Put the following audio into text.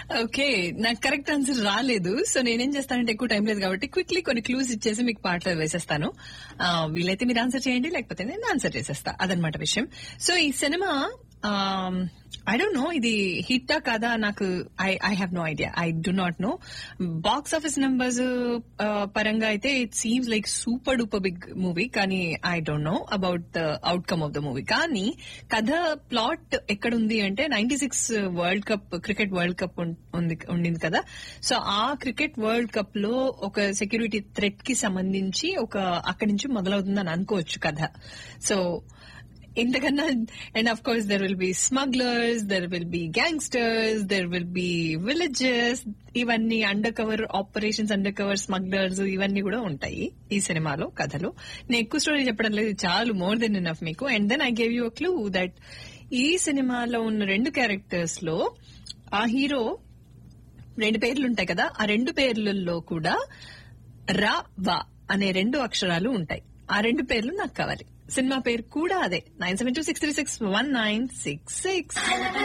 okay నాకు correct answer రాలేదు so నేనేం చేస్తానంటే ఎక్కువ టైం లేదు కాబట్టి క్విక్లీ కొన్ని క్లూస్ ఇచ్చేసి మీకు పాటలు వేసేస్తాను ఆ, వీలైతే మీరు ఆన్సర్ చేయండి లేకపోతే నేను ఆన్సర్ చేసేస్తా అదనమాట విషయం సో ఈ సినిమా ఐ డోంట్ నో ఇది హిట్టా కాదా నాకు I I have no idea I do not know box office numbers పరంగా అయితే it seems like super duper big movie కానీ I don't know about the outcome of the movie కానీ కథ plot ఎక్కడుంది అంటే ninety six world cup cricket world cup ఉంది ఉండింది కదా సో ఆ క్రికెట్ వరల్డ్ కప్ లో ఒక సెక్యూరిటీ థ్రెట్ కి సంబంధించి ఒక అక్కడి నుంచి మొదలవుతుందని అనుకోవచ్చు కథ సో ఇంతకన్నా and of course there will be smugglers there will be gangsters there will be villages ఇవన్నీ undercover operations undercover smugglers ఇవన్నీ కూడా ఉంటాయి ఈ సినిమాలో కథలో నేను ఎక్కువ స్టోరీ చెప్పడం లేదు చాలు మోర్ దెన్ ఎనఫ్ మీకు and then I gave you clue that ఈ సినిమాలో ఉన్న రెండు క్యారెక్టర్స్ లో ఆ హీరో రెండు పేర్లు ఉంటాయి కదా ఆ రెండు పేర్లలో కూడా రా వా అనే రెండు అక్షరాలు ఉంటాయి ఆ రెండు పేర్లు నాకు కావాలి సినిమా పేరు కూడా అదే nine seven two six three six one nine six six